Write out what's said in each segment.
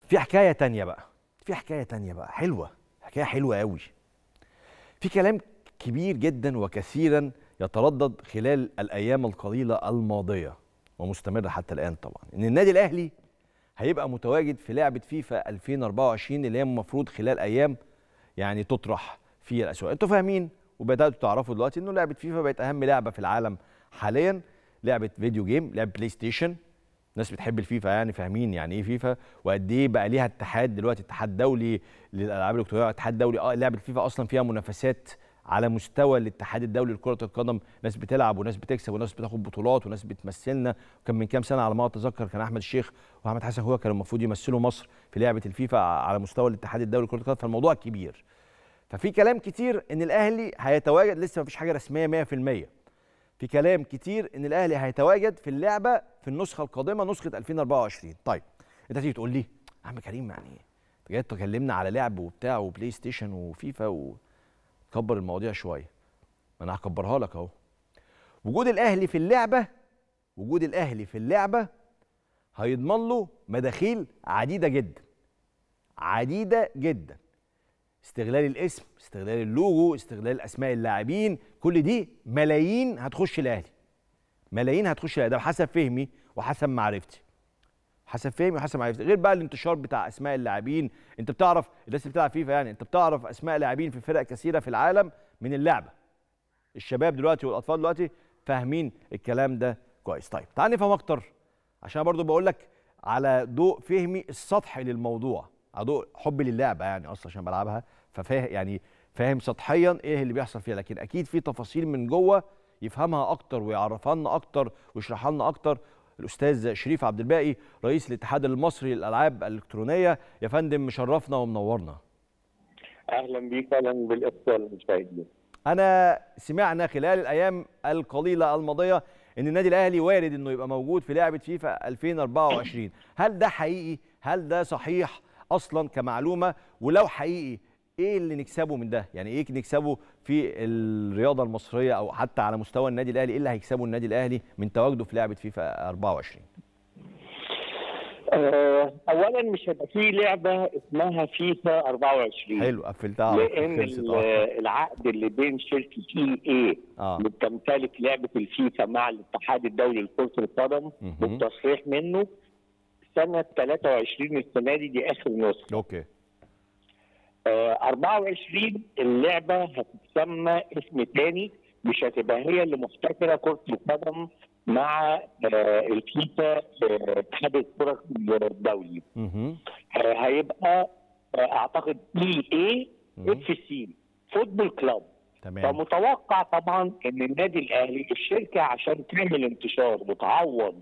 في حكايه تانية بقى في حكايه تانية بقى حلوه حكايه حلوه قوي في كلام كبير جدا وكثيرا يتردد خلال الايام القليله الماضيه ومستمر حتى الان طبعا ان النادي الاهلي هيبقى متواجد في لعبه فيفا 2024 اللي هي المفروض خلال ايام يعني تطرح في الاسواق انتوا فاهمين وبداتوا تعرفوا دلوقتي انه لعبه فيفا بقت اهم لعبه في العالم حاليا لعبه فيديو جيم لعبه بلاي ستيشن ناس بتحب الفيفا يعني فاهمين يعني ايه فيفا وقد ايه بقى ليها اتحاد دلوقتي اتحاد دولي للالعاب الالكترونيه اتحاد دولي اه لعبه فيفا اصلا فيها منافسات على مستوى الاتحاد الدولي لكره القدم ناس بتلعب وناس بتكسب وناس بتاخد بطولات وناس بتمثلنا وكان من كام سنه على ما اتذكر كان احمد الشيخ واحمد حسن هو كانوا المفروض يمثلوا مصر في لعبه الفيفا على مستوى الاتحاد الدولي لكره القدم فالموضوع كبير ففي كلام كتير ان الاهلي هيتواجد لسه مفيش حاجه رسميه 100% في كلام كتير ان الاهلي هيتواجد في اللعبه في النسخه القادمه نسخه 2024 طيب انت تيجي تقول لي يا عم كريم يعني انت جاي تكلمنا على لعب وبتاع وبلاي ستيشن وفيفا وكبر المواضيع شويه ما انا هكبرها لك اهو وجود الاهلي في اللعبه وجود الاهلي في اللعبه هيضمن له مداخيل عديده جدا عديده جدا استغلال الاسم استغلال اللوجو استغلال اسماء اللاعبين كل دي ملايين هتخش الاهلي ملايين هتخش الاهلي ده حسب فهمي وحسب معرفتي حسب فهمي وحسب معرفتي غير بقى الانتشار بتاع اسماء اللاعبين انت بتعرف الناس اللي بتلعب فيفا يعني انت بتعرف اسماء لاعبين في فرق كثيره في العالم من اللعبه الشباب دلوقتي والاطفال دلوقتي فاهمين الكلام ده كويس طيب تعال نفهم اكتر عشان برضو بقول لك على ضوء فهمي السطحي للموضوع على ضوء حبي للعبه يعني اصلا عشان بلعبها ففاهم يعني فاهم سطحيا ايه اللي بيحصل فيها لكن اكيد في تفاصيل من جوه يفهمها اكتر ويعرفها لنا اكتر ويشرحها لنا اكتر الاستاذ شريف عبد الباقي رئيس الاتحاد المصري للالعاب الالكترونيه يا فندم مشرفنا ومنورنا اهلا بيك اهلا بالاخوه المشاهدين انا سمعنا خلال الايام القليله الماضيه ان النادي الاهلي وارد انه يبقى موجود في لعبه فيفا 2024 هل ده حقيقي هل ده صحيح اصلا كمعلومه ولو حقيقي ايه اللي نكسبه من ده يعني ايه نكسبه في الرياضه المصريه او حتى على مستوى النادي الاهلي ايه اللي هيكسبه النادي الاهلي من تواجده في لعبه فيفا 24 أه اولا مش هيبقى في لعبه اسمها فيفا 24 حلو قفلتها لان العقد اللي بين شركه اي اي آه. اللي بتمتلك لعبه الفيفا مع الاتحاد الدولي لكره القدم والتصريح منه سنه 23 السنه دي دي اخر نسخه اوكي آه 24 اللعبه هتتسمى اسم تاني مش هتبقى هي اللي محتكره كره القدم مع آه الفيفا اتحاد الكره الدولي مهم. آه هيبقى آه اعتقد اي اي اف سي فوتبول كلاب تمام فمتوقع طبعا ان النادي الاهلي الشركه عشان تعمل انتشار وتعوض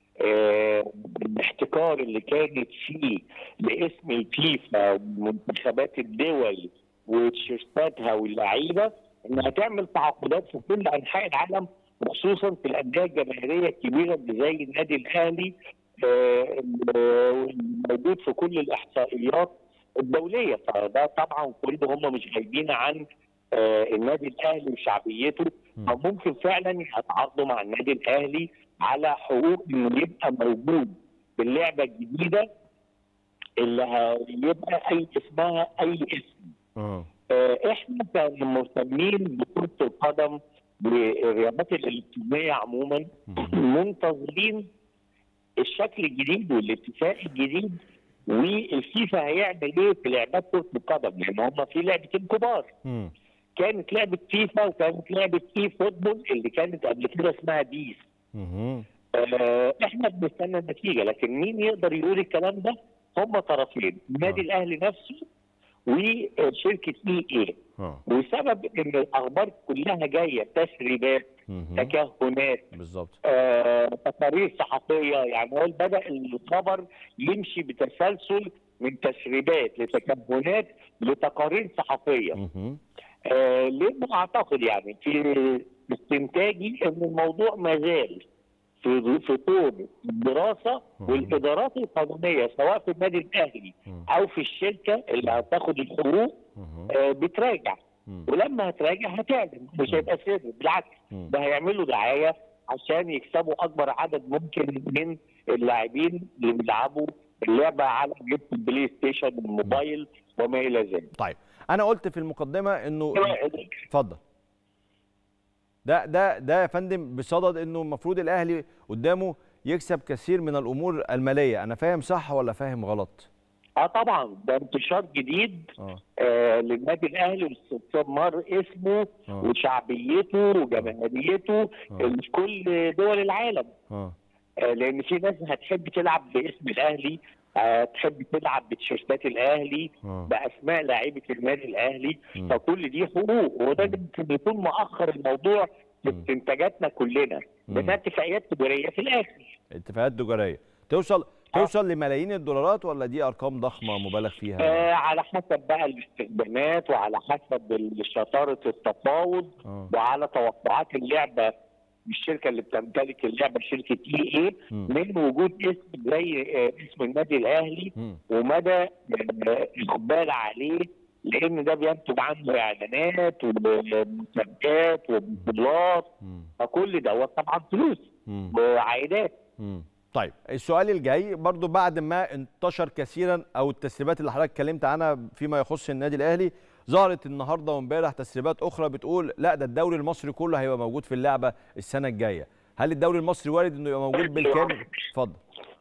آه، الاحتكار اللي كانت فيه باسم الفيفا ومنتخبات الدول وتيشيرتاتها واللعيبه انها تعمل تعاقدات في كل انحاء العالم وخصوصا في الانديه الجماهيريه الكبيره اللي زي النادي الاهلي آه، الموجود في كل الاحصائيات الدوليه فده طبعا كله هم مش غايبين عن آه، النادي الاهلي وشعبيته فممكن فعلا يتعاقدوا مع النادي الاهلي على حقوق انه يبقى موجود باللعبه الجديده اللي هيبقى اي اسمها اي اسم. اه آه، احنا كمهتمين بكره القدم بالرياضات الالكترونيه عموما منتظرين الشكل الجديد والاتفاق الجديد والفيفا هيعمل ايه في لعبات كره القدم لان هم في لعبتين كبار مم. كانت لعبه فيفا وكانت لعبه اي فوتبول اللي كانت قبل كده اسمها بيس مهم. آه، احنا بنستنى النتيجه لكن مين يقدر يقول الكلام ده؟ هم طرفين النادي آه. الاهلي نفسه وشركه اي اي اه وسبب ان الاخبار كلها جايه تسريبات مهم. تكهنات بالظبط آه، تقارير صحفيه يعني هو بدا الخبر يمشي بتسلسل من تسريبات لتكهنات لتقارير صحفيه مهم. آه لانه اعتقد يعني في استنتاجي ان الموضوع ما زال في في طور الدراسه مم. والادارات القانونيه سواء في النادي الاهلي مم. او في الشركه اللي هتاخد الحقوق مهم. آه بتراجع مم. ولما هتراجع هتعلن مش هيبقى سر بالعكس مم. ده هيعملوا دعايه عشان يكسبوا اكبر عدد ممكن من اللاعبين اللي بيلعبوا اللعبه على جهاز البلاي ستيشن والموبايل وما الى ذلك طيب انا قلت في المقدمه انه اتفضل ده ده ده يا فندم بصدد انه المفروض الاهلي قدامه يكسب كثير من الامور الماليه انا فاهم صح ولا فاهم غلط اه طبعا ده انتشار جديد اه آه للنادي الاهلي واستثمار اسمه آه. وشعبيته وجماهيريته آه. في كل دول العالم اه آه لان في ناس هتحب تلعب باسم الاهلي آه تحب تلعب بتيشيرتات الاهلي اه باسماء لاعيبه النادي الاهلي مم. فكل دي حقوق وده يمكن يكون مؤخر الموضوع في مم. استنتاجاتنا كلنا مم. بانها اتفاقيات تجاريه في الاخر اتفاقات تجاريه توصل توصل لملايين الدولارات ولا دي ارقام ضخمه مبالغ فيها آه على حسب بقى الاستخدامات وعلى حسب شطاره التفاوض اه وعلى توقعات اللعبه الشركه اللي بتمتلك اللعبه شركه اي اي مم. من وجود اسم زي آه، اسم النادي الاهلي مم. ومدى آه، الاقبال عليه لان ده بينتج عنه اعلانات ومسابقات وبطولات مم. فكل دوت طبعا فلوس مم. وعائدات مم. طيب السؤال الجاي برضو بعد ما انتشر كثيرا او التسريبات اللي حضرتك اتكلمت عنها فيما يخص النادي الاهلي ظهرت النهارده وامبارح تسريبات اخرى بتقول لا ده الدوري المصري كله هيبقى موجود في اللعبه السنه الجايه هل الدوري المصري وارد انه يبقى موجود بالكامل اتفضل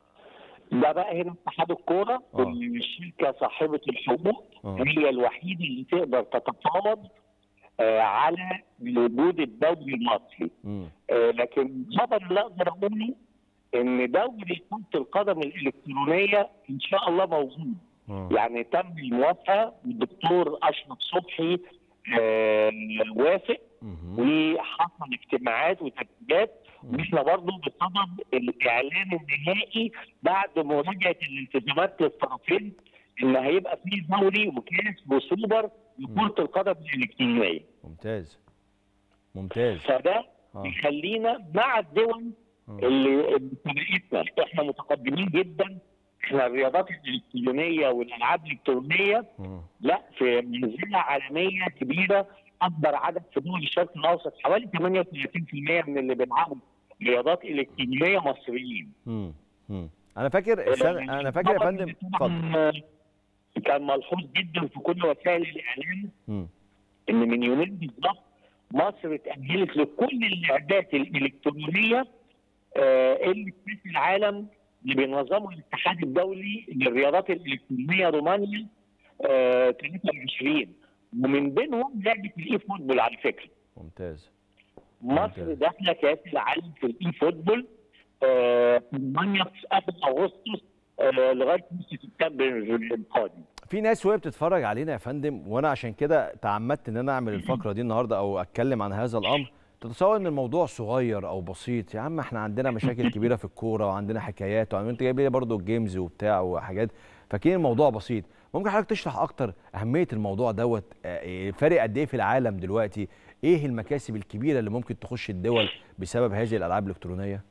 ده بقى هنا اتحاد الكوره آه. الشركه صاحبه الحقوق آه. هي الوحيده اللي تقدر تتفاوض آه، على وجود الدوري المصري مم. آه، لكن الخبر اللي اقدر اقوله ان دوري كره القدم الالكترونيه ان شاء الله موجود آه. يعني تم الموافقه الدكتور اشرف صبحي آه، وافق مهم. وحصل اجتماعات وترتيبات واحنا برضه بصدد الاعلان النهائي بعد مراجعه الالتزامات للطرفين ان هيبقى في دوري وكاس وسوبر لكره القدم الالكترونيه ممتاز ممتاز فده آه. يخلينا مع الدول آه. اللي اللي سبقتنا احنا متقدمين جدا احنا الرياضات الالكترونيه والالعاب الالكترونيه آه. لا في منزله عالميه كبيره اكبر عدد في دول الشرق الاوسط حوالي 38% من اللي بيلعبوا رياضات الكترونيه مصريين. مم. مم. انا فاكر السنة انا فاكر يا طبعاً فندم اتفضل طبعاً كان ملحوظ جدا في كل وسائل الاعلام مم. ان من يومين بالظبط مصر اتاهلت لكل اللعبات الالكترونيه آه، اللي في كاس العالم اللي بينظمه الاتحاد الدولي للرياضات الالكترونيه رومانيا آه، 23 ومن بينهم لعبه الاي فوتبول على فكره ممتاز مصر ممتاز. داخله كاس العالم في الاي فوتبول آه، في رومانيا في اخر اغسطس آه، لغايه نص سبتمبر القادم في ناس وهي بتتفرج علينا يا فندم وانا عشان كده تعمدت ان انا اعمل الفقره دي النهارده او اتكلم عن هذا الامر تتصور ان الموضوع صغير او بسيط يا عم احنا عندنا مشاكل كبيره في الكوره وعندنا حكايات وانت جايب لي برضه الجيمز وبتاع وحاجات فاكرين الموضوع بسيط ممكن حضرتك تشرح اكتر اهميه الموضوع دوت آه، إيه فارق قد ايه في العالم دلوقتي ايه المكاسب الكبيره اللي ممكن تخش الدول بسبب هذه الالعاب الالكترونيه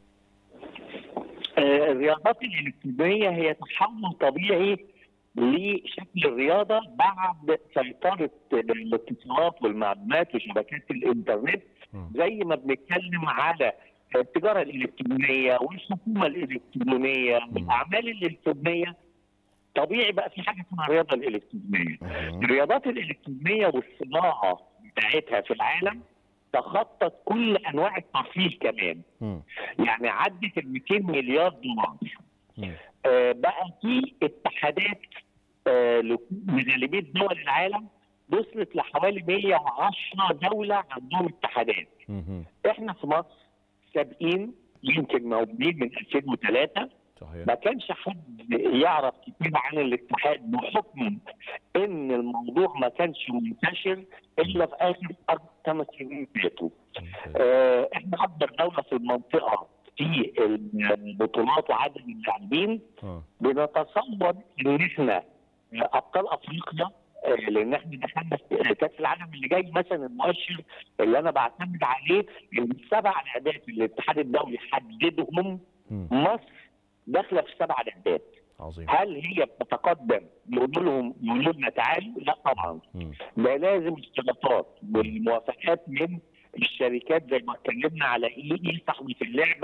آه، الرياضات الإلكترونية هي تحول طبيعي لشكل الرياضة بعد سيطرة الاتصالات والمعلومات وشبكات الإنترنت مم. زي ما بنتكلم على التجارة الإلكترونية والحكومة الإلكترونية والأعمال الإلكترونية طبيعي بقى في حاجة اسمها الرياضة الإلكترونية مهم. الرياضات الإلكترونية والصناعة بتاعتها في العالم تخطت كل أنواع الترفيه كمان مم. يعني عدت ال 200 مليار دولار مم. آه، بقى في اتحادات آه، لك- لغالبيه دول العالم وصلت لحوالي 110 دوله عندهم اتحادات مهم. احنا في مصر سابقين يمكن موجودين من 2003 صحيح ما كانش حد يعرف كتير عن الاتحاد بحكم ان الموضوع ما كانش منتشر الا في اخر اربع خمس سنين فاتوا ممتاز. آه، احنا اكبر دوله في المنطقه في البطولات وعدد اللاعبين آه. بنتصور ان احنا ابطال افريقيا آه، لان احنا دخلنا في كاس العالم اللي جاي مثلا المؤشر اللي انا بعتمد عليه ان السبع لعبات اللي الاتحاد الدولي حددهم مم. مصر داخله في سبع لعبات عظيم هل هي بتتقدم يقولوا لهم يقولوا لنا تعالوا؟ لا طبعا مم. ده لازم اشتراطات والموافقات من الشركات زي ما اتكلمنا على اي اي صاحبه اللعبه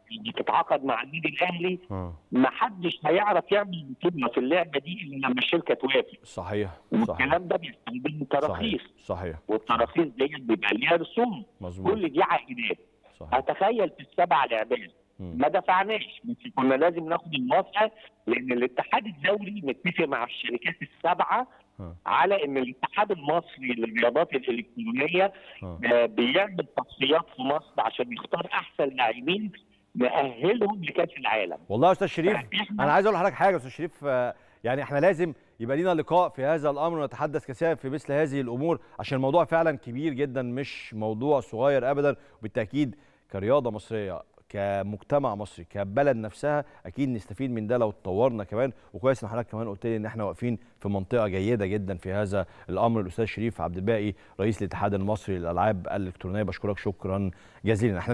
اللي تتعاقد مع النادي الاهلي اه ما حدش هيعرف يعمل بطوله في اللعبه دي الا لما الشركه توافق صحيح صحيح والكلام ده بيستخدم تراخيص صحيح صحيح والتراخيص ديت بيبقى ليها رسوم مظبوط كل دي عائدات صحيح اتخيل في السبع لعبات مم. ما دفعناش بس كنا لازم ناخد الموافقه لان الاتحاد الدولي متفق مع الشركات السبعه ها. على ان الاتحاد المصري للرياضات الالكترونيه ها. آه، بيعمل تصفيات في مصر عشان يختار احسن لاعبين نأهلهم لكاس العالم والله يا استاذ شريف إحنا- انا عايز اقول لحضرتك حاجه يا استاذ شريف آه، يعني احنا لازم يبقى لينا لقاء في هذا الامر ونتحدث كثيرا في مثل هذه الامور عشان الموضوع فعلا كبير جدا مش موضوع صغير ابدا وبالتاكيد كرياضه مصريه كمجتمع مصري كبلد نفسها اكيد نستفيد من ده لو اتطورنا كمان وكويس ان حضرتك كمان قلت لي ان احنا واقفين في منطقه جيده جدا في هذا الامر الاستاذ شريف عبد الباقي رئيس الاتحاد المصري للالعاب الالكترونيه بشكرك شكرا جزيلا احنا